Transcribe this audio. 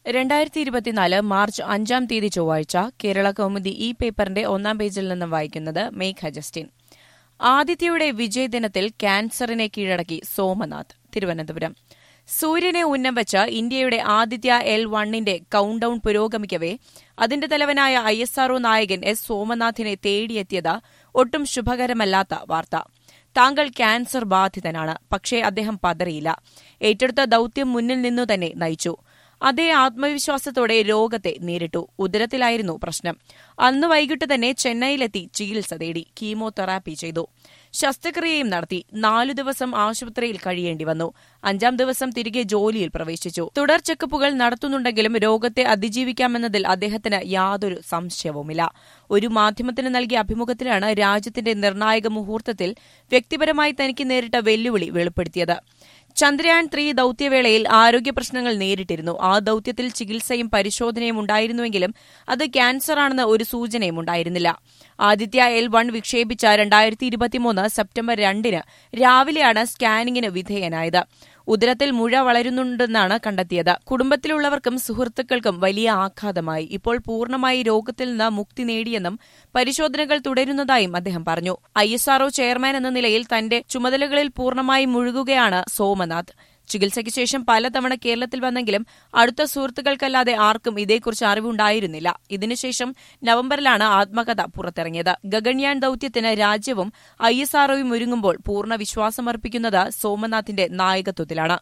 രണ്ടായിരത്തി ഇരുപത്തിനാല് മാർച്ച് അഞ്ചാം തീയതി ചൊവ്വാഴ്ച കേരള കൗമുദി ഇ പേപ്പറിന്റെ ഒന്നാം പേജിൽ നിന്നും വായിക്കുന്നത് മേഘ ജസ്റ്റിൻ ആദിത്യയുടെ വിജയദിനത്തിൽ ക്യാൻസറിനെ കീഴടക്കി സോമനാഥ് തിരുവനന്തപുരം സൂര്യനെ ഉന്നം വെച്ച് ഇന്ത്യയുടെ ആദിത്യ എൽ വണ്ണിന്റെ കൌണ്ട് ഡൌൺ പുരോഗമിക്കവേ അതിന്റെ തലവനായ ഐ എസ് ആർഒ നായകൻ എസ് സോമനാഥിനെ തേടിയെത്തിയത് ഒട്ടും ശുഭകരമല്ലാത്ത വാർത്ത താങ്കൾ ക്യാൻസർ ബാധിതനാണ് പക്ഷേ അദ്ദേഹം പതറിയില്ല ഏറ്റെടുത്ത ദൌത്യം മുന്നിൽ നിന്നു തന്നെ നയിച്ചു അതേ ആത്മവിശ്വാസത്തോടെ രോഗത്തെ നേരിട്ടു ഉദരത്തിലായിരുന്നു പ്രശ്നം അന്ന് വൈകിട്ട് തന്നെ ചെന്നൈയിലെത്തി ചികിത്സ തേടി കീമോതെറാപ്പി ചെയ്തു ശസ്ത്രക്രിയയും നടത്തി നാലു ദിവസം ആശുപത്രിയിൽ കഴിയേണ്ടി വന്നു അഞ്ചാം ദിവസം തിരികെ ജോലിയിൽ പ്രവേശിച്ചു തുടർ ചെക്കപ്പുകൾ നടത്തുന്നുണ്ടെങ്കിലും രോഗത്തെ അതിജീവിക്കാമെന്നതിൽ അദ്ദേഹത്തിന് യാതൊരു സംശയവുമില്ല ഒരു മാധ്യമത്തിന് നൽകിയ അഭിമുഖത്തിലാണ് രാജ്യത്തിന്റെ നിർണായക മുഹൂർത്തത്തിൽ വ്യക്തിപരമായി തനിക്ക് നേരിട്ട വെല്ലുവിളി വെളിപ്പെടുത്തിയത് ചന്ദ്രയാൻ ത്രീ ദൌത്യവേളയിൽ ആരോഗ്യ പ്രശ്നങ്ങൾ നേരിട്ടിരുന്നു ആ ദൌത്യത്തിൽ ചികിത്സയും പരിശോധനയും ഉണ്ടായിരുന്നുവെങ്കിലും അത് ക്യാൻസറാണെന്ന് ഒരു സൂചനയും ഉണ്ടായിരുന്നില്ല ആദിത്യ എൽ വൺ വിക്ഷേപിച്ച രണ്ടായിരത്തി ഇരുപത്തിമൂന്ന് സെപ്റ്റംബർ രണ്ടിന് രാവിലെയാണ് സ്കാനിങ്ങിന് വിധേയനായത് ഉദരത്തിൽ മുഴ വളരുന്നുണ്ടെന്നാണ് കണ്ടെത്തിയത് കുടുംബത്തിലുള്ളവർക്കും സുഹൃത്തുക്കൾക്കും വലിയ ആഘാതമായി ഇപ്പോൾ പൂർണ്ണമായി രോഗത്തിൽ നിന്ന് മുക്തി നേടിയെന്നും പരിശോധനകൾ തുടരുന്നതായും അദ്ദേഹം പറഞ്ഞു ഐ ചെയർമാൻ എന്ന നിലയിൽ തന്റെ ചുമതലകളിൽ പൂർണ്ണമായി മുഴുകുകയാണ് സോമനാഥ് ചികിത്സയ്ക്ക് ശേഷം പലതവണ കേരളത്തിൽ വന്നെങ്കിലും അടുത്ത സുഹൃത്തുക്കൾക്കല്ലാതെ ആർക്കും ഇതേക്കുറിച്ച് അറിവുണ്ടായിരുന്നില്ല ഇതിനുശേഷം നവംബറിലാണ് ആത്മകഥ പുറത്തിറങ്ങിയത് ഗഗൻയാൻ ദൌത്യത്തിന് രാജ്യവും ഐ എസ് ആർഒയും ഒരുങ്ങുമ്പോൾ പൂർണ്ണ വിശ്വാസമർപ്പിക്കുന്നത് സോമനാഥിന്റെ നായകത്വത്തിലാണ്